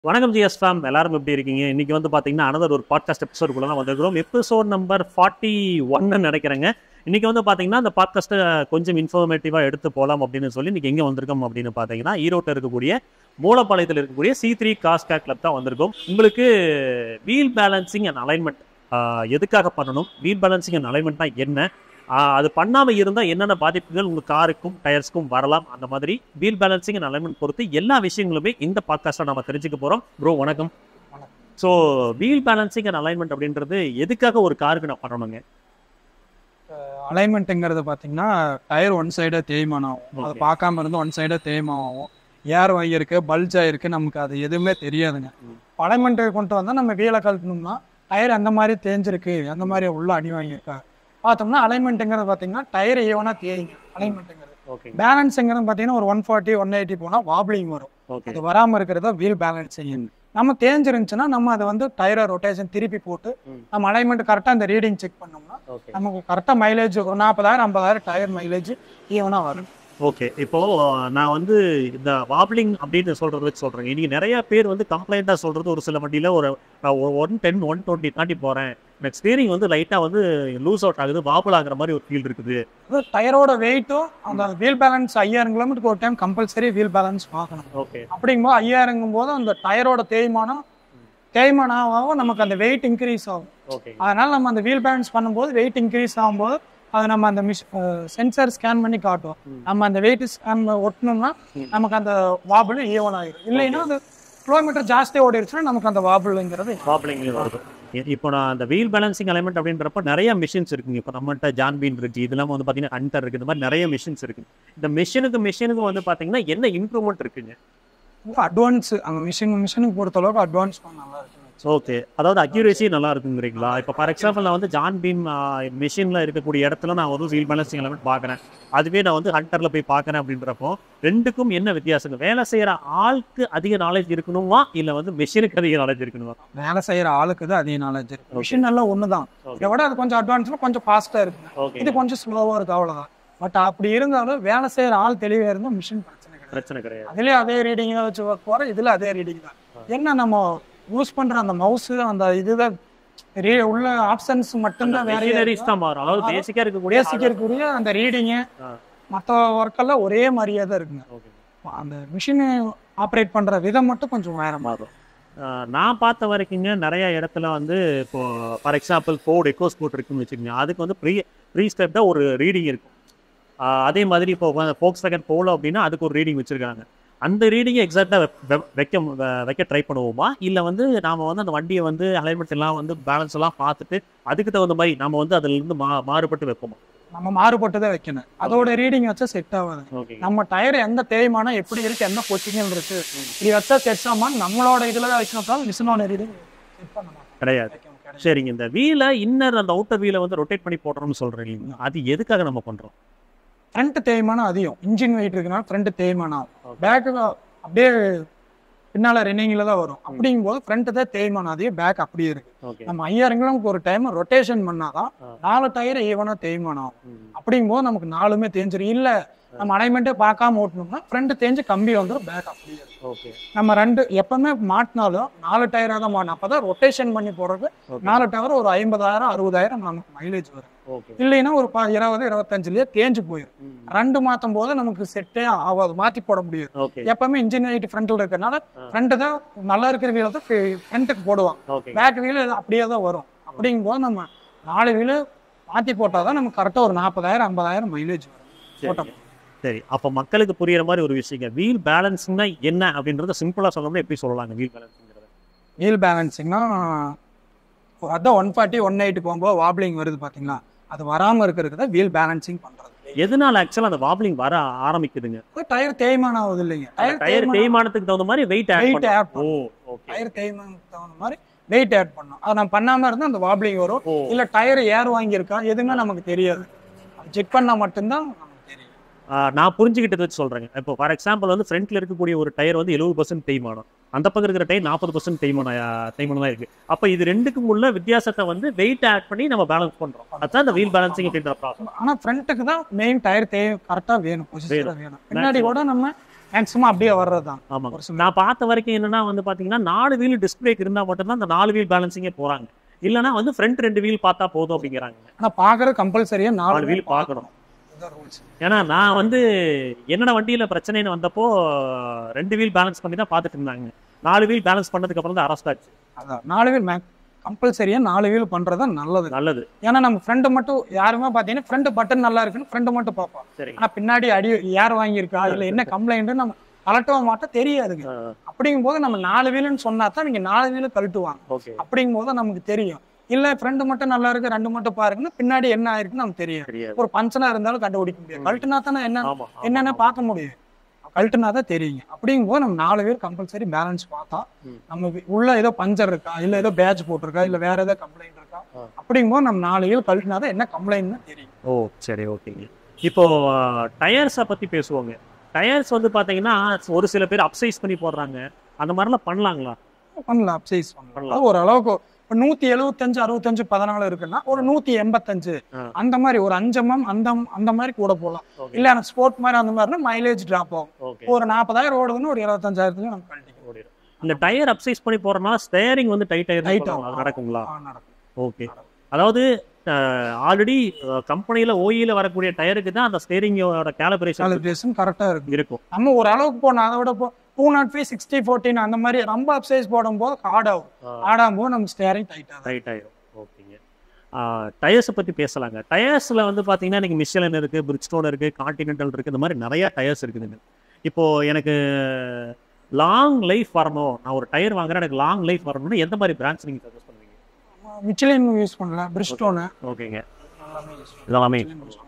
வணக்கம் GS fame எல்லாரும் எப்படி இருக்கீங்க இன்னைக்கு வந்து பாத்தீங்கன்னா அனதர் ஒரு பாட்காஸ்ட் எபிசோடுக்குள்ள தான் வந்திருக்கிறோம் எபிசோட் நம்பர் ஃபார்ட்டி ஒன்னு நினைக்கிறேங்க இன்னைக்கு வந்து பாத்தீங்கன்னா அந்த பாட்காஸ்ட்டை கொஞ்சம் இன்ஃபர்மேட்டிவா எடுத்து போகலாம் அப்படின்னு சொல்லி இன்னைக்கு எங்க வந்திருக்கோம் அப்படின்னு பாத்தீங்கன்னா ஈரோட்டில் இருக்கக்கூடிய மூலப்பாளையத்தில் இருக்கக்கூடிய சி த்ரீ காஸ்கா கிளப் தான் வந்திருக்கோம் உங்களுக்கு வீல் பேலன்சிங் அண்ட் அலைன்மெண்ட் எதுக்காக பண்ணணும் வீல் பேலன்சிங் அண்ட் அலைன்மெண்ட்னா என்ன ஆஹ் அது பண்ணாம இருந்தா என்னென்ன பாதிப்புகள் உங்க காருக்கும் டயர்ஸ்க்கும் வரலாம் அந்த மாதிரி வீல் பேலன்சிங் அண்ட் அலைன்மெண்ட் பொறுத்து எல்லா விஷயங்களுமே இந்த பாட்காஸ்ட்ல நம்ம தெரிஞ்சுக்க போறோம் ப்ரோ வணக்கம் so wheel balancing and alignment அப்படின்றது எதுக்காக ஒரு காருக்கு நான் பண்ணணுங்க அலைன்மெண்ட்டுங்கிறது பார்த்தீங்கன்னா டயர் ஒன் சைடாக தேய்மானம் ஆகும் அதை Okay. பார்க்காம இருந்து ஒன் சைடாக தேய்மானம் ஆகும் ஏர் வாங்கியிருக்கு பல்ஜ் ஆயிருக்கு நமக்கு அது எதுவுமே தெரியாதுங்க ம். அலைன்மெண்ட்டு கொண்டு வந்தால் நம்ம வீலை கழட்டணும்னா டயர் அந்த மாதிரி தேஞ்சிருக்கு அந்த மாதிரி உள்ள அடி வாங்கியிருக்கா பார்த்தோம்னா அலைன்மெண்ட்டுங்கிறது பார்த்தீங்கன்னா டயர் ஈவனாக தேய்ங்க அலைன்மெண்ட்டுங்கிறது ஓகே பேலன்ஸுங்கிறது பார்த்தீங்கன்னா ஒரு ஒன் ஃபார்ட்டி ஒன் எயிட்டி போனால் வாப்ளிங் வரும் ஓகே அது வராமல் இருக்கிறத வீல் பேலன்ஸிங் நம்ம தேஞ்சிருந்துச்சுன்னா நம்ம அதை வந்து டயரை ரொட்டேஷன் திருப்பி போட்டு ம். நம்ம அலைன்மெண்ட் கரெக்டாக அந்த ரீடிங் செக் பண்ணோம்னா ஓகே நமக்கு கரெக்டாக மைலேஜ் ஒரு நாற்பதாயிரம் ஐம்பதாயிரம் டயர் மைலேஜ் ஈவனாக வரும் ஓகே இப்போ நான் வந்து இந்த வாப்ளிங் அப்படின்னு சொல்றது வச்சு சொல்றேன் இன்னைக்கு நிறைய பேர் வந்து கம்ப்ளைண்டா சொல்றது ஒரு சில வண்டியில ஒரு ஒன் டென் ஒன் டுவெண்ட்டி தாண்டி போறேன் எனக்கு ஸ்டீரிங் வந்து லைட்டா வந்து லூஸ் அவுட் ஆகுது வாபிள் ஆகுற மாதிரி ஒரு ஃபீல் இருக்குது அது டயரோட வெயிட்டும் அந்த வீல் பேலன்ஸ் ஐயாயிரம் கிலோமீட்டருக்கு ஒரு டைம் கம்பல்சரி வீல் பேலன்ஸ் பார்க்கணும் ஓகே அப்படிங்கும்போது ஐயாயிரங்கும் போது அந்த டயரோட தேய்மானம் தேய்மானம் ஆகும் நமக்கு அந்த வெயிட் இன்க்ரீஸ் ஆகும் ஓகே அதனால நம்ம அந்த வீல் பேலன்ஸ் பண்ணும்போது வெயிட் இன்க்ரீஸ் ஆகும்போது அது நம்ம அந்த மிஷ் சென்சார் ஸ்கேன் பண்ணி காட்டும் ம். நம்ம அந்த வெயிட் ஸ்கேன் ஒட்டணும்னா ம். நமக்கு அந்த வாபிள் ஈவன் ஆகிடும் இல்லைன்னா அது கிலோமீட்டர் ஜாஸ்தி ஓடிடுச்சுன்னா நமக்கு அந்த வாபிள்ங்கிறது வாப்ளிங் வருது இ- இப்போ நான் அந்த வீல் பேலன்சிங் எலமெண்ட் அப்படின்றப்ப நிறைய மிஷின்ஸ் இருக்குங்க இப்போ நம்மகிட்ட ஜான்பீன் இருக்கு இது இல்லாமல் வந்து பார்த்தீங்கன்னா ஹண்டர் இருக்கு இந்த மாதிரி நிறைய மிஷின்ஸ் இருக்கு இந்த மிஷினுக்கு மிஷினுக்கு வந்து பார்த்தீங்கன்னா என்ன இம்ப்ரூவ்மெண்ட் இருக்குங்க அட்வான்ஸ் அந்த மிஷின் மிஷினுக்கு பொறுத்த அளவுக்கு அட்வான்ஸ் நல்லா இருக்கு ஓகே அதாவது அக்யூரேசி நல்லா இருக்குங்கிறீங்களா இப்போ ஃபார் எக்ஸாம்பிள் நான் வந்து ஜான் பீம் மிஷினில் இருக்கக்கூடிய இடத்துல நான் வந்து வீல் பேலன்சிங் எலமெண்ட் பார்க்குறேன் அதுவே நான் வந்து ஹண்டரில் போய் பார்க்குறேன் அப்படின்றப்போ ரெண்டுக்கும் என்ன வித்தியாசங்க வேலை செய்கிற ஆளுக்கு அதிக நாலேஜ் இருக்கணுமா இல்லை வந்து மிஷினுக்கு அதிக நாலேஜ் இருக்கணுமா வேலை செய்யற ஆளுக்கு தான் அதே நாலேஜ் இருக்கு Okay. மிஷின் எல்லாம் ஒன்று தான் Okay. இதை விட அது கொஞ்சம் அட்வான்ஸ்னா கொஞ்சம் ஃபாஸ்ட்டாக இருக்கு ஓகே இது கொஞ்சம் ஸ்லோவாக இருக்கு அவ்வளோதான் பட் அப்படி இருந்தாலும் வேலை செய்யற ஆள் தெளிவாக இருந்தால் மிஷின் பிரச்சனை கிடையாது பிரச்சனை கிடையாது அதுலேயே அதே ரீடிங் தான் வச்சு ஒர்க் போகிறோம் இதில் அதே ரீடிங் தான் என்ன நம்ம யூஸ் பண்ற அந்த மவுஸ் அந்த இதுதான் re- உள்ள ஆப்ஷன்ஸ் மட்டும்தான் வேற மிஷினரிஸ் தான் மாறும் அதாவது அதாவது பேசிக்காக இருக்கக்கூடிய பேசிக் இருக்கக்கூடிய அந்த ரீடிங்கு ஆ. மற்ற ஒர்க்கெல்லாம் ஒரே மாதிரியே தான் இருக்குங்க Okay. அந்த மிஷினை ஆப்ரேட் பண்ற விதம் மட்டும் கொஞ்சம் வேற மாதிரி மாறும் ஆஹ் நான் பார்த்த வரைக்குங்க நிறைய இடத்துல வந்து இப்போ for example Ford EcoSport இருக்குன்னு வச்சுக்கோங்க அதுக்கு வந்து ப்ரீ ப்ரீ ஸ்டெப்டாக ஒரு ரீடிங் இருக்கும் ஆஹ் அதே மாதிரி இப்போ ஃபோக்ஸ் வேகன் போல அப்படின்னா அதுக்கு ஒரு ரீடிங் வச்சிருக்காங்க அந்த ரீடிங்கை எக்ஸாக்டாக வைக்க வ- வைக்க ட்ரை பண்ணுவோமா இல்லை வந்து நாம வந்து அந்த வண்டியை வந்து அலைன்மெண்ட் எல்லாம் வந்து பேலன்ஸ் எல்லாம் பார்த்துட்டு அதுக்கு தகுந்த மாதிரி நாம வந்து அதுல இருந்து மா மாறுபட்டு வைப்போமா நம்ம மாறுபட்டு தான் வைக்கணும் அதோட ரீடிங் வச்சா செட் ஆகாது ஓகே நம்ம டயர் எந்த தேய்மானம் எப்படி இருக்கு எந்த பொசிஷன் இருக்கு இது வச்சா செட் ஆமா நம்மளோட இதுல தான் வைக்கணும் மிஷினோட ரீடிங் செட் பண்ண மாட்டோம் கிடையாது வைக்க முடியாது. சரிங்க இந்த வீலை இன்னர் அந்த அவுட்டர் வீலை வந்து ரொட்டேட் பண்ணி போடுறோம்னு சொல்றீங்க அது எதுக்காக நம்ம பண்றோம் ஃப்ரண்ட் தேய்மானம் அதிகம் இன்ஜின் வெயிட் இருக்குனால ஃப்ரண்ட் தேய்மானம் ஆகும் Okay. பேக்கு அப்படியே பின்னால ரன்னிங்ல தான் வரும் அப்படிங்கும்போது ஃப்ரண்ட் தான் தேய்மானம் அதிகம் பேக் அப்படியே இருக்கு ஓகே நம்ம ஐயாயிரம் கிலோமீட்டருக்கு ஒரு டைம் ரொட்டேஷன் பண்ணாதான் ஆ. நாலு டயர் ஈவனா தேய்மானம் ஆகும் அப்படிங்கும்போது நமக்கு நாலுமே தேஞ்சிரும் இல்ல நம்ம அலைன்மெண்ட்டே பார்க்காம ஓட்டணும்னா ஃப்ரண்ட் தேஞ்சு கம்பி வந்துடும் பேக் அப்படியே இருக்கும் ஓகே நம்ம ரெண்டு எப்பவுமே மாட்டினாலும் நாலு டயராக தான் மாட்டணும் அப்பதான் ரொட்டேஷன் பண்ணி போடுறது ஓகே நாலு டயர் ஒரு ஐம்பதாயிரம் அறுபதாயிரம் நமக்கு மைலேஜ் வரும் ஓகே இல்லைன்னா ஒரு ப- இருபது இருபத்தஞ்சுலயே தேஞ்சு போயிடும் ரெண்டு மாத்தும் போது நமக்கு செட்டே ஆகாது மாத்தி போட முடியாது ஓகே எப்பவுமே இன்ஜின் வெயிட் ஃப்ரண்ட்ல இருக்கறனால ஆ. ஃப்ரண்ட் தான் நல்லா இருக்கிற வீல தான் ஃப்ரண்ட்டுக்கு போடுவாங்க ஓகே பேக் வீல் அப்படியே தான் வரும் அப்படிங்கும்போது நம்ம நாலு வீலு மாத்தி போட்டாதான் நமக்கு கரெக்டா ஒரு நாற்பதாயிரம் ஐம்பதாயிரம் மைலேஜ் வரும் போட்டோம் சரி அப்போ மக்களுக்கு புரியுற மாதிரி ஒரு விஷயங்க வீல் பேலன்ஸ்னா என்ன அப்படின்றத சிம்பிளா சொல்லணும்னா எப்படி சொல்லலாங்க வீல் பேலன்ஸ்ங்கிறத வீல் பேலன்சிங்னா அதான் ஒன் ஃபார்ட்டி ஒன் எயிட்டி போகும்போது வாப்ளிங் வருது பாத்தீங்களா அது வராம இருக்கிறதுக்கு தான் வீல் பேலன்சிங் பண்றது எதனால ஆக்சுவலா அந்த வாப்ளிங் வர ஆரம்பிக்குதுங்க டயர் தேய்மானம் ஆகுது இல்லைங்க டயர் டயர் தேய்மானத்துக்கு தகுந்த மாதிரி வெயிட் ஆட் வெயிட் ஆட் ஓ பண்ணும் ஓகே டயர் தேய்மானத்துக்கு தகுந்த மாதிரி வெயிட் ஆட் பண்ணும் அதை நம்ம பண்ணாம இருந்தா அந்த வாப்ளிங் வரும் ஓ இல்ல டயர் ஏர் வாங்கியிருக்கா எதுவுமே நமக்கு தெரியாது செக் பண்ணா மட்டும்தான் நமக்கு தெரியும் ஆஹ் நான் புரிஞ்சுக்கிட்டது வச்சு சொல்றேங்க இப்போ ஃபார் எக்ஸாம்பிள் வந்து ஃப்ரண்ட்ல இருக்கக்கூடிய ஒரு டயர் வந்து எழுபது பர்சன்ட் தேய்மானம் அந்த பக்கம் இருக்கிற டயர் நாற்பது பர்சன்ட் தேய்மானம் ஆஹ் தேய்மானம் தான் இருக்கு அப்போ இது ரெண்டுக்கும் உள்ள வித்தியாசத்தை வந்து வெயிட் ஆட் பண்ணி நம்ம பேலன்ஸ் பண்றோம் அதுதான் இந்த வீல் பேலன்சிங் அப்படின்ற ப்ராசஸ் ஆனா ஃப்ரண்ட்டுக்கு தான் மெயின் டயர் தேவை கரெக்டா வேணும் பொசிஷன் வேணும் பின்னாடி கூட நம்ம மேக்ஸிமம் அப்படியே வர்றது தான் ஆமாங்க ஒரு சில நான் பார்த்த வரைக்கும் என்னன்னா வந்து பாத்தீங்கன்னா நாலு வீல் டிஸ்பிளேக்கு இருந்தா மட்டும்தான் அந்த நாலு வீல் பேலன்சிங்கே போறாங்க இல்லைன்னா வந்து ஃப்ரண்ட் ரெண்டு வீல் பார்த்தா போதும் அப்படிங்கிறாங்க ஆனா பாக்குறது கம்பல்சரியா நாலு நாலு வீல் பார்க்கணும் இதுதான் rules. ஏன்னா நான் வந்து என்னோட வண்டியில பிரச்சனைன்னு வந்தப்போ ரெண்டு வீல் பேலன்ஸ் பண்ணி தான் பார்த்துட்டு இருந்தாங்க நாலு வீல் பேலன்ஸ் பண்ணதுக்கு அப்புறம் தான் அரெஸ்ட் ஆச்சு அதான் நாலு வீல் கம்பல்சரியா நாலு வீல் பண்றது தான் நல்லது நல்லது ஏன்னா நம்ம ஃப்ரெண்டு மட்டும் யாருமே பாத்தீங்கன்னா ஃப்ரெண்டு பட்டன் நல்லா இருக்குன்னு ஃப்ரெண்டு மட்டும் பார்ப்போம் சரிங்க ஆனா பின்னாடி அடி யார் வாங்கியிருக்கா இல்ல என்ன கம்ப்ளைண்ட் நம்ம கலட்டவும் மாட்டோம் தெரியாதுங்க அப்படிங்கும் போது நம்ம நாலு வீலுன்னு சொன்னா தான் நீங்க நாலு வீலு கழட்டுவாங்க ஓகே அப்படிங்கும் போது நமக்கு தெரியும் இல்ல ஃப்ரெண்டு மட்டும் நல்லா இருக்கு ரெண்டு மட்டும் பாருங்கன்னா பின்னாடி என்ன ஆயிருக்குன்னு நமக்கு தெரியும் தெரியாது ஒரு பஞ்சனா இருந்தாலும் கண்டுபிடிக்க முடியாது கழட்டுனா தானே என்ன ஆமா ஆமா. என்னென்ன பார்க்க முடியும் கழட்டுனா தான் தெரியுங்க அப்படிங்கும் போது நம்ம நாலு பேர் கம்பல்சரி பேலன்ஸ் பார்த்தா ம். நம்ம வி- உள்ள ஏதோ பஞ்சர் இருக்கா இல்ல ஏதோ பேட்ச் போட்டிருக்கா இல்ல வேற ஏதோ கம்ப்ளைண்ட் இருக்கா ஆ. அப்படிங்கும் போது நம்ம நாலு பேர் கழட்டுனா தான் என்ன கம்ப்ளைண்ட்னு தெரியும் ஓ சரி ஓகேங்க இப்போ டயர்ஸை பத்தி பேசுவோங்க டயர்ஸ் வந்து பாத்தீங்கன்னா ஒரு சில பேர் அப்சைஸ் பண்ணி போடுறாங்க அந்த மாதிரிலாம் பண்ணலாங்களா பண்ணலாம் அப்சைஸ் பண்ணலாம் பண்ணலாம். அது ஓரளவுக்கு இப்போ நூத்தி எழுபத்தஞ்சு அறுபத்தஞ்சு பதினாலு இருக்குன்னா ஒரு நூத்தி எண்பத்தஞ்சு ஆ. அந்த மாதிரி ஒரு அஞ்சு எம்எம் அந்த அந்த மாதிரி கூட போகலாம் ஓகே இல்ல எனக்கு ஸ்போர்ட் மாதிரி அந்த மாதிரினா மைலேஜ் டிராப் ஆகும் ஓகே ஒரு நாற்பதாயிரம் ஓடுதுன்னு ஒரு இருபத்தஞ்சாயிரத்துக்கு நம்ம கழட்டிக்கலாம் ஓடிடும் இந்த டயர் அப்சைஸ் பண்ணி போறதுனால ஸ்டேரிங் வந்து டைட் Tight ஆயிடும் ஆகும். அது நடக்குங்களா ஆ, நடக்கும் ஓகே அதாவது ஆல்ரெடி கம்பெனில ஓயில வரக்கூடிய டயருக்கு தான் அந்த ஸ்டேரிங்கோட கேலிபரேஷன் காலிபிரேஷன் கரெக்டா இருக்கும் இருக்கும் நம்ம ஒரு அளவுக்கு போனோம் அதை விட two nought five sixty fourteen அந்த மாதிரி ரொம்ப அப்சைஸ் போடும்போது ஹார்ட் ஆகும் ஹார்ட் போது நம்ம ஸ்டேரிங் டைட் ஆகும் டைட் ஆயிடும் ஓகேங்க டயர்ஸை பத்தி பேசலாங்க டயர்ஸ்ல வந்து பாத்தீங்கன்னா இன்னைக்கு மிஷலின் இருக்கு பிரிட்ஜ்டோன் இருக்கு கான்டினென்டல் இருக்கு இந்த மாதிரி நிறைய டயர்ஸ் இருக்குதுங்க இப்போ எனக்கு லாங் லைஃப் வரணும் நான் ஒரு டயர் வாங்குறேன் எனக்கு லாங் லைஃப் வரணும்னு எந்த மாதிரி பிராண்ட்ஸ் நீங்க சஜஸ்ட் பண்ணுவீங்க மிச்சிலின் யூஸ் பண்ணலாம் பிரிஸ்டோனு ஓகேங்க எல்லாமே யூஸ் இதெல்லாமே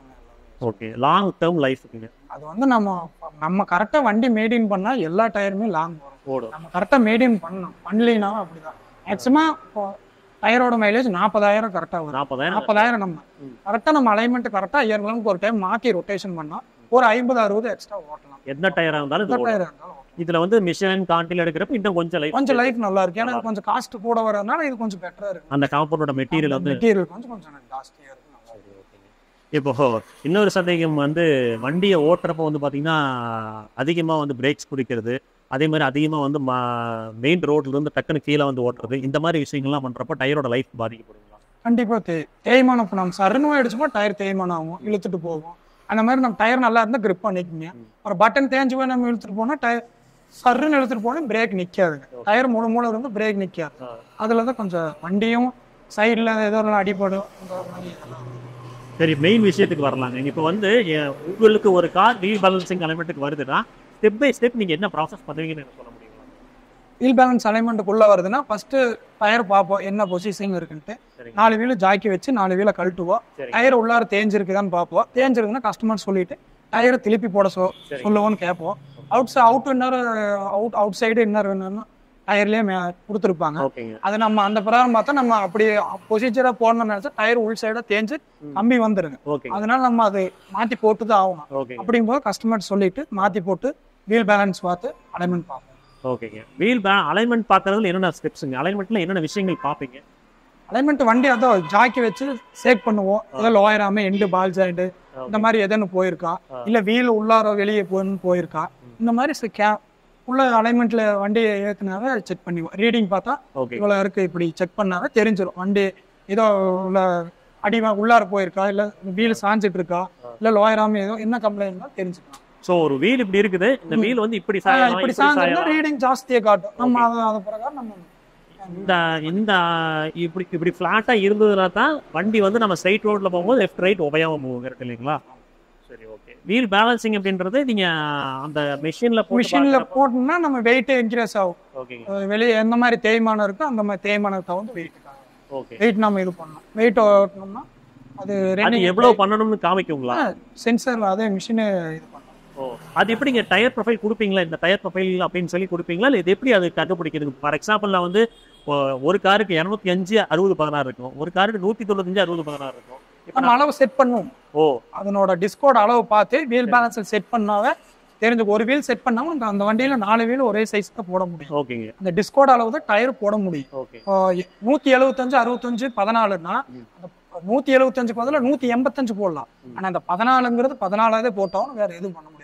ஓகே லாங் டேர்ம் லைஃப் இருக்குங்க அது வந்து நம்ம நம்ம கரெக்டா வண்டி மெயின்டைன் பண்ணா எல்லா டயருமே லாங் வரும் ஓடும் நம்ம கரெக்டா மெயின்டைன் பண்ணணும் பண்ணலைனாலும் அப்படிதான் மேக்ஸிமம் இப்போ டயரோட மைலேஜ் நாற்பதாயிரம் கரெக்டா வரும் நாற்பதாயிரம் நாற்பதாயிரம் நம்ம ம். கரெக்டா நம்ம அலைன்மெண்ட் கரெக்டா ஐயாயிரம் கிலோமீட்டர் ஒரு டைம் மாத்தி ரொட்டேஷன் பண்ணா ஒரு ஐம்பது அறுபது எக்ஸ்ட்ரா ஓட்டலாம் எந்த டயரா இருந்தாலும் இது எந்த ஓடும். டயர் இருந்தாலும் ஓட்டலாம். இதுல வந்து மிஷின் காண்டில் எடுக்கிறப்ப இன்னும் கொஞ்சம் லைஃப் கொஞ்சம் லைஃப் நல்லா இருக்கு ஏன்னா இது கொஞ்சம் காஸ்ட் கூட வரதுனால இது கொஞ்சம் பெட்டரா இருக்கு அந்த காம்பவுண்டோட மெட்டீரியல் வந்து மெட்டீரியல் கொஞ்சம் கொஞ்சம் ஜாஸ்தியா இருக்கு நல்லா இருக்கு. இப்போ இன்னொரு சந்தேகம் வந்து வண்டியை ஓட்டுறப்ப வந்து பாத்தீங்கன்னா அதிகமா வந்து பிரேக்ஸ் பிடிக்கிறது அதே மாதிரி அதிகமா வந்து மெயின் ரோட்ல இருந்து டக்குன்னு கீழே வந்து ஓட்டுறது இந்த மாதிரி விஷயங்கள்லாம் பண்றப்ப டயரோட லைஃப் பாதிக்கப்படுங்களா கண்டிப்பா தே தேய்மானம் இப்போ நம்ம சரணும் அடிச்சுப்போ டயர் தேய்மானம் ஆகும் இழுத்துட்டு போகும் அந்த மாதிரி நம்ம டயர் நல்லா இருந்தா grip பண்ணிக்கோங்க ம். ஒரு பட்டன் தேஞ்சு போய் நம்ம இழுத்துட்டு போனா டயர் சருன்னு இழுத்துட்டு போனா பிரேக் நிக்காதுங்க டயர் மூணு மூணு இருந்து பிரேக் நிக்காது ஆ. அதுல தான் கொஞ்சம் வண்டியும் சைடுல ஏதோ ஒரு அடிபடும் இந்த மாதிரி இதெல்லாம் வரும். சரி மெயின் விஷயத்துக்கு வரலாங்க இப்போ வந்து எ- உங்களுக்கு ஒரு கார் ரீபேலன்சிங் அலைமெண்ட்டுக்கு வருதுன்னா ஸ்டெப் பை ஸ்டெப் நீங்க என்ன ப்ராசஸ் பண்ணுவீங்கன்னு எனக்கு சொல்ல முடியுங்களா வீல் பேலன்ஸ் அலைன்மெண்ட்டுக்குள்ள வருதுன்னா ஃபர்ஸ்ட் டயர் பார்ப்போம் என்ன பொசிஷன் இருக்குன்ட்டு சரிங்க. நாலு வீல் ஜாக்கி வச்சு நாலு வீலை கழட்டுவோம் சரிங்க. டயர் உள்ளார தேஞ்சிருக்குதான்னு பார்ப்போம் தேஞ்சிருக்குன்னா கஸ்டமர் சொல்லிட்டு டயரை திருப்பி போட சொ சரிங்க. சொல்லுவோன்னு கேட்போம் out out inner out out side inner வேணும்னா டயர்லயே கொடுத்துருப்பாங்க ஓகேங்க அது நம்ம அந்த பிரகாரம் பார்த்தா நம்ம அப்படி ப்ரொசீஜரா போடணும்னு நினைச்சா டயர் உள் சைடா தேஞ்சு ம். கம்பி வந்துருங்க ஓகேங்க அதனால நம்ம அது மாத்தி போட்டு தான் ஆகணும் ஓகேங்க அப்படிங்கும்போது கஸ்டமர் சொல்லிட்டு மாத்தி போட்டு வீல் பேலன்ஸ் பார்த்து அலைன்மெண்ட் பார்ப்போம் ஓகேங்க வீல் பே அலைன்மெண்ட் பார்க்கறதுல என்னென்ன ஸ்டெப்ஸுங்க அலைன்மெண்ட்ல என்னென்ன விஷயங்கள் பார்ப்பீங்க அலைன்மெண்ட் வண்டி அதான் ஜாக்கி வச்சு சேக் பண்ணுவோம் ஏதோ லோயராம எண்டு பால் ஜாயிண்ட் இந்த மாதிரி எதன்னு போயிருக்கா ஆ. இல்ல வீல் உள்ளார வெளியே போன்னு போயிருக்கா இந்த மாதிரி ச- கே உள்ள அலைன்மெண்ட்ல வண்டியை ஏத்துனாவே செக் பண்ணிவோம் ரீடிங் பார்த்தா ஓகே இவ்வளவு இருக்கு இப்படி செக் பண்ணாவே தெரிஞ்சிடும் வண்டி ஏதோ உள்ள அடிவா உள்ளார போயிருக்கா இல்ல வீல் சாஞ்சிட்டு இருக்கா இல்ல லோயராம ஏதோ என்ன கம்ப்ளைண்ட் தெரிஞ்சுக்கலாம் சோ ஒரு வீல் இப்படி இருக்குது இந்த ம். வீல் வந்து இப்படி ஆ, சாயலாம் இப்படி இப்படி சாஞ்சிருந்தா சாயலாம் ரீடிங் ஜாஸ்தியா காட்டும் நம்ம அதை அது பிரகாரம் நம்ம இந்த இந்த இப்படி இப்படி ஃபிளாட்டா இருந்ததுனா தான் வண்டி வந்து நம்ம ஸ்ட்ரைட் ரோட்ல போகும்போது லெஃப்ட் ரைட் உபயோக போகும் கரெக்ட் இல்லைங்களா சரி ஓகே வீல் பேலன்சிங் அப்படின்றது நீங்க அந்த மெஷின்ல மிஷின்ல போட்டோம்னா நம்ம வெயிட் இன்க்ரீஸ் ஆகும் ஓகேங்க அஹ் வெளியே எந்த மாதிரி தேய்மானம் இருக்கோ அந்த மாதிரி தேய்மானம் தகுந்த வெயிட் ஓகே வெயிட் நம்ம இது பண்ணணும் வெயிட் ஓட்டணும்னா அது அது ரெண்டு எவ்வளவு பண்ணணும்னு காமிக்குங்களா சென்சர் அதே மிஷினு இது பண்ணணும் ஓ அது எப்படிங்க டயர் ப்ரொஃபைல் கொடுப்பீங்களா இந்த டயர் ப்ரொஃபைல் அப்படின்னு சொல்லி கொடுப்பீங்களா இல்லை இது எப்படி அது கண்டுபிடிக்கிறது ஃபார் எக்ஸாம்பிள் நான் வந்து இப்போ ஒரு காருக்கு இரநூத்தி அஞ்சு அறுபது பதினாறு இருக்கும் ஒரு காருக்கு நூத்தி தொண்ணூத்தஞ்சு அறுபது பதினாறு இருக்கும் இப்போ நம்ம அளவு செட் பண்ணுவோம் ஓ அதனோட டிஸ்கோட அளவு பார்த்து வீல் பேலன்ஸ் செட் பண்ணாவே தெரிஞ்சு ஒரு வீல் செட் பண்ணாம நமக்கு அந்த வண்டியில நாலு வீல் ஒரே சைஸ் தான் போட முடியும் ஓகேங்க அந்த டிஸ்கோட அளவு தான் டயர் போட முடியும் ஓகே இப்போ நூத்தி எழுபத்தஞ்சு அறுபத்தஞ்சு பதினாலுன்னா ம். அந்த நூத்தி எழுபத்தஞ்சுக்கு பதிலா நூத்தி எண்பத்தஞ்சு போடலாம் ம். ஆனா அந்த பதினாலுங்கிறது பதினாலாவதே போட்டோம் வேற எதுவும் பண்ண முடியாது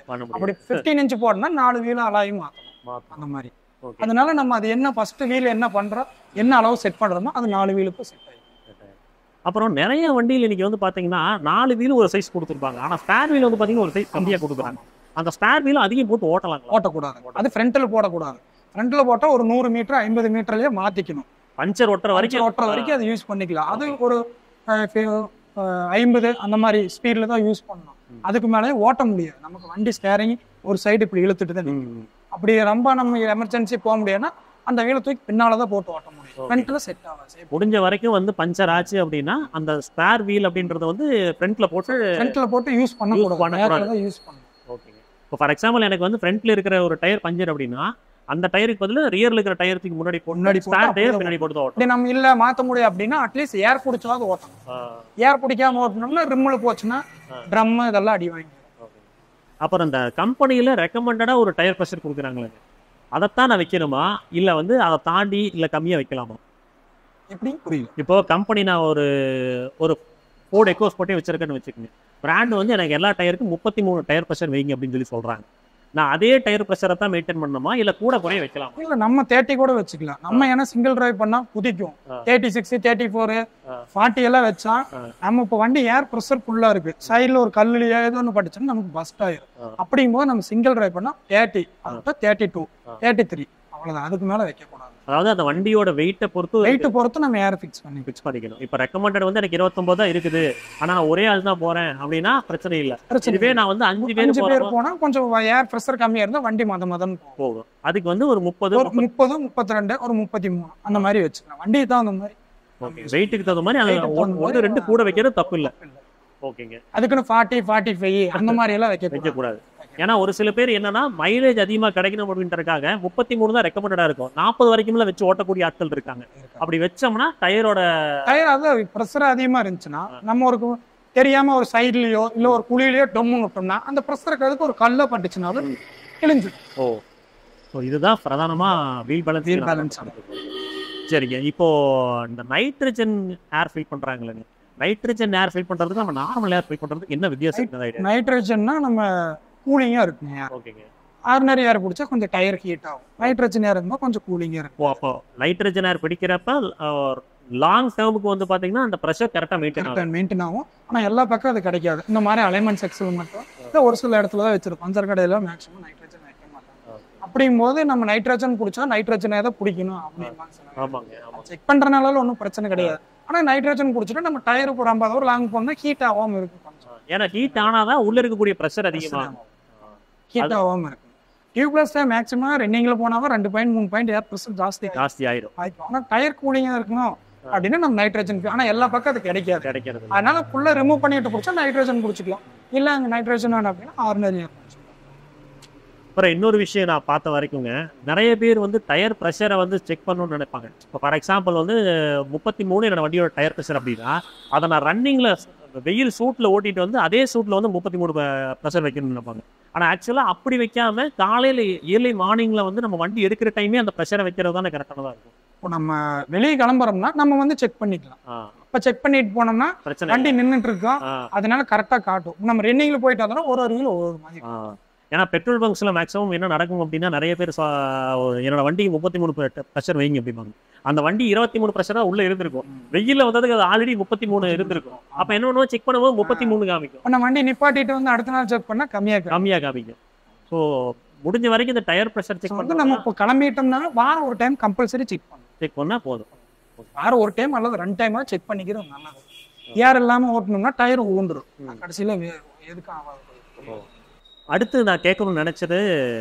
பண்ண முடியும் அப்படி ஃபிஃப்டீன் இன்ச் போடணும்னா நாலு வீலும் அலாயும் மாற்றணும் மாத்தணும். அந்த மாதிரி Okay. அதனால நம்ம அது என்ன ஃபர்ஸ்ட் வீல் என்ன பண்றோம் என்ன அளவு செட் பண்றோமோ அது நாலு வீலுக்கும் செட் ஆகும் அப்புறம் நிறைய வண்டியில் இன்னைக்கு வந்து பாத்தீங்கன்னா நாலு வீல் ஒரு சைஸ் கொடுத்துருப்பாங்க ஆனா ஸ்பேர் வீல் வந்து பாத்தீங்கன்னா ஒரு சைஸ் கம்மியா கொடுக்குறாங்க அந்த ஸ்பேர் வீல் அதிகம் போட்டு ஓட்டலாங்களா ஓட்டக்கூடாது அது ஃப்ரண்ட்டில் போடக்கூடாது ஃப்ரண்ட்டில் போட்டால் ஒரு நூறு மீட்டர் ஐம்பது மீட்டர்லயே மாத்திக்கணும் பஞ்சர் ஒட்டுற வரைக்கும் வரைக்கும் ஓட்டுற வரைக்கும் அதை யூஸ் பண்ணிக்கலாம் அது ஒரு ஐம்பது அந்த மாதிரி ஸ்பீடில் தான் யூஸ் பண்ணணும் ம். அதுக்கு மேலே ஓட்ட முடியாது நமக்கு வண்டி ஸ்டேரிங் ஒரு சைடு இப்படி இழுத்துட்டு தான் நிக்கும். ம். அப்படி ரொம்ப நம்ம எமர்ஜென்சி போக முடியாதுன்னா அந்த வீலை தூக்கி பின்னால தான் போட்டு ஓட்ட முடியும் Okay. ஃப்ரண்ட்டில் செட் ஆகாது முடிஞ்ச வரைக்கும் வந்து பஞ்சர் ஆச்சு அப்படின்னா அந்த ஸ்பேர் வீல் அப்படின்றத வந்து ஃப்ரண்ட்ல போட்டு ஃப்ரண்ட்டில் போட்டு யூஸ் பண்ணக்கூடாது பண்ணக்கூடாது. நேரத்தில் தான் யூஸ் பண்ணணும் ஓகேங்க இப்போ ஃபார் எக்ஸாம்பிள் எனக்கு வந்து ஃப்ரண்ட்ல இருக்கிற ஒரு டயர் பஞ்சர் அப்படின்னா அந்த டயருக்கு பதிலா ரியர்ல இருக்கிற டயருக்கு முன்னாடி போட்டு முன்னாடி போட்டு ஸ்பேர் அப்படியே டயர் பின்னாடி போட்டு தான் ஓட்டணும் அப்படி நம்ம இல்ல மாத்த முடியும் அப்படின்னா அட்லீஸ்ட் ஏர் பிடிச்சாவது ஓட்டணும் ஆ, ஏர் பிடிக்காம ஓட்டணும்னா ரிம்மில் போச்சுன்னா ஆ. ட்ரம் இதெல்லாம் அடி வாங்கி okay. அப்புறம் இந்த கம்பெனியில ரெக்கமெண்டடா ஒரு டயர் ப்ரெஷர் கொடுக்குறாங்களே அதைத்தான் நான் வைக்கணுமா இல்ல வந்து அதை தாண்டி இல்ல கம்மியா வைக்கலாமா எப்படி புரியல இப்போ கம்பெனி நான் ஒரு ஒரு ஃபோர்ட் எக்கோஸ் போட்டே வச்சிருக்கேன்னு வச்சுக்கோங்க பிராண்ட் வந்து எனக்கு எல்லா டயருக்கும் முப்பத்தி மூணு டயர் ப்ரெஷர் வைங்க அப்படின்னு சொல்லி சொல்றாங்க நான் அதே டயர் ப்ரெஷரை தான் மெயின்டைன் பண்ணணுமா இல்ல கூட குறைய வைக்கலாம் இல்ல நம்ம தேர்ட்டி கூட வச்சுக்கலாம் நம்ம ஏன்னா சிங்கிள் டிரைவ் பண்ணா குதிக்கும் ஆ. தேர்ட்டி சிக்ஸ் தேர்ட்டி ஃபோர் ஆ. ஃபார்ட்டி எல்லாம் வச்சா ஆ. நம்ம இப்போ வண்டி ஏர் ப்ரெஷர் ஃபுல்லா இருக்கு சைடுல ஒரு கல்லுலயோ ஏதோ ஒன்று பட்டுச்சுன்னா நமக்கு பஸ்ட் ஆயிரும் ஆ. அப்படிங்கும்போது நம்ம சிங்கிள் டிரைவ் பண்ணா தேர்ட்டி அதுக்கு தேர்ட்டி டூ ஆ. தேர்ட்டி த்ரீ அவ்வளவுதான் அதுக்கு மேல வைக்க கூடாது அதாவது அந்த வண்டியோட வெயிட்டை பொறுத்து வெயிட் பொறுத்து நம்ம ஏர் ஃபிக்ஸ் பண்ணி ஃபிக்ஸ் பண்ணிக்கணும் இப்போ ரெக்கமெண்டட் வந்து எனக்கு இருபத்தொன்பது தான் இருக்குது ஆனா நான் ஒரே ஆள் தான் போறேன் அப்படின்னா பிரச்சனை இல்லை பிரச்சனை இதுவே நான் வந்து அஞ்சு பேர் அஞ்சு பேர் போறோம் போனா கொஞ்சம் ஏர் ப்ரெஷர் கம்மியா இருந்தா வண்டி மத மதம் போகும் போகும் அதுக்கு வந்து ஒரு முப்பது ஒரு முப்பது முப்பத்தி ரெண்டு ஒரு முப்பத்தி மூணு அந்த மாதிரி வச்சுக்கலாம் வண்டி தான் அந்த மாதிரி வெயிட்டுக்கு தகுந்த மாதிரி Weight அது க்கு தகுந்த ஒன்று மாதிரி ரெண்டு கூட வைக்கிறது தப்பு இல்லை ஓகேங்க அதுக்குன்னு ஃபார்ட்டி ஃபார்ட்டி ஃபைவ் அந்த மாதிரி எல்லாம் வைக்க வைக்க கூடாது ஏன்னா ஒரு சில பேர் என்னன்னா மைலேஜ் அதிகமா கிடைக்கணும் அப்படின்றதுக்காக முப்பத்தி மூணு தான் ரெக்கமெண்டடா இருக்கும் நாற்பது வரைக்கும்ல வச்சு ஓட்டக்கூடிய ஆட்கள் இருக்காங்க அப்படி வச்சோம்னா டயரோட டயர் அது ப்ரெஷர் அதிகமா இருந்துச்சுன்னா நம்ம ஒரு கு- தெரியாம ஒரு சைட்லயோ இல்ல ஒரு குழியிலயோ டொம்மு விட்டோம்னா அந்த ப்ரெஷருக்கு அதுக்கு ஒரு கல்ல பட்டுச்சுனாலும் கிழிஞ்சு ஓ ஸோ இதுதான் பிரதானமா வீல் பேலன்ஸ் Wheel balance. சரிங்க இப்போ இந்த நைட்ரஜன் ஏர் ஃபில் பண்றாங்களேங்க நைட்ரஜன் ஏர் ஃபில் பண்றதுக்கு நம்ம நார்மல் ஏர் ஃபில் பண்றதுக்கு என்ன வித்தியாசம் இருக்குது ஐடியா நைட்ரஜன்னா நம்ம கூலிங்கா இருக்குங்க ஏர் ஓகேங்க ஆர்டினரி ஏர் பிடிச்சா கொஞ்சம் டயர் ஹீட் ஆகும் நைட்ரஜன் ஏர் இருந்தால் கொஞ்சம் கூலிங்கா இருக்கும் ஓ அப்போ நைட்ரஜன் ஏர் பிடிக்கிறப்ப லாங் டேர்முக்கு வந்து பாத்தீங்கன்னா அந்த ப்ரெஷர் கரெக்டா மெயின்டைன் ஆகும் கரெக்டாக மெயின்டைன் ஆகும் ஆனா எல்லா பக்கம் அது கிடைக்காது இந்த மாதிரி அலைன்மெண்ட் செக்ஸில் மட்டும் இல்ல ஒரு சில இடத்துல தான் வச்சிருப்போம் பஞ்சர் கடையில மேக்ஸிமம் நைட்ரஜன் வைக்க மாட்டாங்க அப்படிங்கும்போது நம்ம நைட்ரஜன் பிடிச்சா நைட்ரஜனை தான் பிடிக்கணும் அப்படின்னு ஆமாங்க ஆமா செக் பண்றதுனால ஒன்றும் பிரச்சனை கிடையாது ஆனா நைட்ரஜன் குடிச்சிட்டு நம்ம டயர் ஒரு ஐம்பது ஹவர் லாங் போனா ஹீட் ஆகாம இருக்கும் கொஞ்சம் ஏன்னா ஹீட் ஆனாதான் உள்ள இருக்கக்கூடிய ப்ரெஷர் அதிகமாகும் ஹீட் ஆகாம இருக்கும் டியூப்லெஸ் மேக்ஸிமம் ரன்னிங்ல போனாலும் ரெண்டு பாயிண்ட் மூணு பாயிண்ட் ஏர் ப்ரெஷர் ஜாஸ்தி ஜாஸ்தி ஆயிரும் ஆயிடும் ஆனா டயர் கூலிங்கா இருக்கணும் அப்படின்னா நம்ம நைட்ரஜன் ஆனா எல்லா பக்கம் அது கிடைக்காது கிடைக்கிறது இல்ல. அதனால ஃபுல்லா ரிமூவ் பண்ணிட்டு குடிச்சா நைட்ரஜன் குடிச்சிக்கலாம் இல்ல அங்க நைட்ரஜன் வேணும் அப்படின்னா ஆர்டினரி ஏர் அப்புறம் இன்னொரு விஷயம் நான் பார்த்த வரைக்குங்க நிறைய பேர் வந்து டயர் ப்ரெஷரை வந்து செக் பண்ணணும்னு நினைப்பாங்க இப்போ ஃபார் எக்ஸாம்பிள் வந்து முப்பத்தி மூணு என்னோட வண்டியோட டயர் ப்ரெஷர் அப்படின்னா அதை நான் ரன்னிங்ல வெயில் சூட்டில் ஓட்டிட்டு வந்து அதே சூட்டில் வந்து முப்பத்தி மூணு ப்ரெஷர் வைக்கணும்னு நினைப்பாங்க ஆனால் ஆக்சுவலாக அப்படி வைக்காம காலையில் இயர்லி மார்னிங்ல வந்து நம்ம வண்டி எடுக்கிற டைமே அந்த ப்ரெஷரை வைக்கிறது தானே கரெக்டானதாக இருக்கும் இப்போ நம்ம வெளியே கிளம்புறோம்னா நம்ம வந்து செக் பண்ணிக்கலாம் ஆ இப்ப செக் பண்ணிட்டு போனோம்னா பிரச்சனை வண்டி இல்லை. நின்னுட்டு இருக்கோம் ஆ அதனால கரெக்டா காட்டும் நம்ம ரன்னிங்ல போயிட்டு வந்தோம்னா ஒரு ஒரு வீல் ஒரு ஒரு மாதிரி ஆ. ஏன்னா பெட்ரோல் பங்க்ஸ்ல மேக்ஸிமம் என்ன நடக்கும் அப்படின்னா நிறைய பேர் சொ- என்னோட வண்டிக்கு முப்பத்தி மூணு ப்ரெஷர் வைங்க அப்படிம்பாங்க அந்த வண்டி இருபத்தி மூணு ப்ரெஷரா உள்ள இருந்திருக்கும் வெயில்ல வந்ததுக்கு அது ஆல்ரெடி முப்பத்தி மூணு இருந்திருக்கும் அப்ப என்ன பண்ணுவோம் செக் பண்ணும்போது முப்பத்தி மூணு காமிக்கும் இப்ப நம்ம வண்டி நிப்பாட்டிட்டு வந்து அடுத்த நாள் செக் பண்ணா கம்மியா இருக்கு கம்மியா காமிக்கும் ஸோ முடிஞ்ச வரைக்கும் இந்த டயர் ப்ரெஷர் செக் வந்து பண்ணி நம்ம இப்போ கிளம்பிட்டோம்னா வாரம் ஒரு டைம் கம்பல்சரி செக் பண்ணணும் செக் பண்ணா போதும் வாரம் ஒரு டைம் அல்லது ரெண்டு டைம் செக் பண்ணிக்கிறது நல்லது ஏர் இல்லாம ஓட்டணும்னா டயர் ஊண்டுரும் கடைசியில வே- எதுக்கும் ஆகாது அடுத்து நான் கேட்கணும்னு நினைச்சது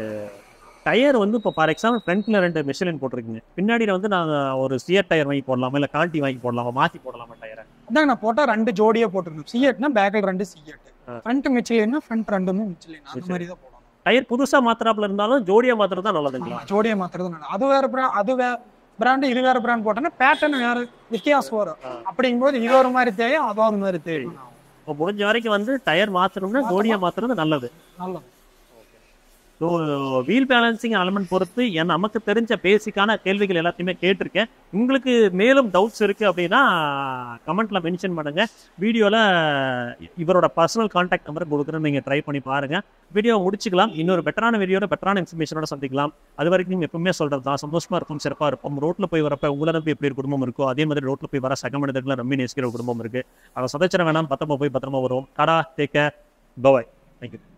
டயர் வந்து இப்போ ஃபார் எக்ஸாம்பிள் ஃப்ரண்ட்ல ரெண்டு மிஷிலின் போட்டிருக்கீங்க பின்னாடியில வந்து நான் ஒரு சியர் டயர் வாங்கி போடலாமா இல்ல கால்ட்டி வாங்கி போடலாமா மாத்தி போடலாமா டயரை அதான் நான் போட்டா ரெண்டு ஜோடியா போட்டுருக்கணும் சிஎட்னா பேக்கில் ரெண்டு சிஎட் ஆ. ஃப்ரண்ட் மிச்சிலின்னா ஃப்ரண்ட் ரெண்டுமே மிச்சிலின் அந்த மாதிரி தான் போடணும் டயர் புதுசா மாத்திராப்புல இருந்தாலும் ஜோடியா மாத்திரம் தான் நல்லதுங்களா ஆமா, ஜோடியா மாத்துறது நல்லது அது வேற பிராண்ட் அது வேற பிராண்டு இது வேற பிராண்ட் போட்டோன்னா பேட்டர்ன் வேற வித்தியாசம் வரும் ஆ. அப்படிங்கும்போது இது ஒரு மாதிரி தேவை அது ஒரு மாதிரி தேவை இப்போ முடிஞ்ச வரைக்கும் வந்து டயர் மாத்தணும்னா ஜோடியா மாத்துறது நல்லது நல்லது ஸோ வீல் பேலன்சிங் அலமெண்ட் பொறுத்து என் நமக்கு தெரிஞ்ச பேசிக்கான கேள்விகள் எல்லாத்தையுமே கேட்டிருக்கேன் உங்களுக்கு மேலும் டவுட்ஸ் இருக்கு அப்படின்னா கமெண்ட்ல மென்ஷன் பண்ணுங்க வீடியோல இவரோட பர்சனல் கான்டாக்ட் நம்பர் கொடுக்குறேன் நீங்க ட்ரை பண்ணி பாருங்க வீடியோ முடிச்சுக்கலாம் இன்னொரு பெட்டரான வீடியோட பெட்டரான இன்ஃபர்மேஷனோட சந்திக்கலாம் அது வரைக்கும் நீங்க எப்பவுமே சொல்றது தான் சந்தோஷமா இருக்கும் சிறப்பா இருக்கும் ரோட்ல போய் வரப்ப உங்களை நம்பி எப்படி ஒரு குடும்பம் இருக்கோ அதே மாதிரி ரோட்ல போய் வர சக மனிதர்களை நம்பி நேசிக்கிற ஒரு குடும்பம் இருக்கு அதை சதைச்சிட வேணாம் பத்திரமா போய் பத்திரமா வரும் டாடா டேக் கேர் பவாய் தேங்க்யூ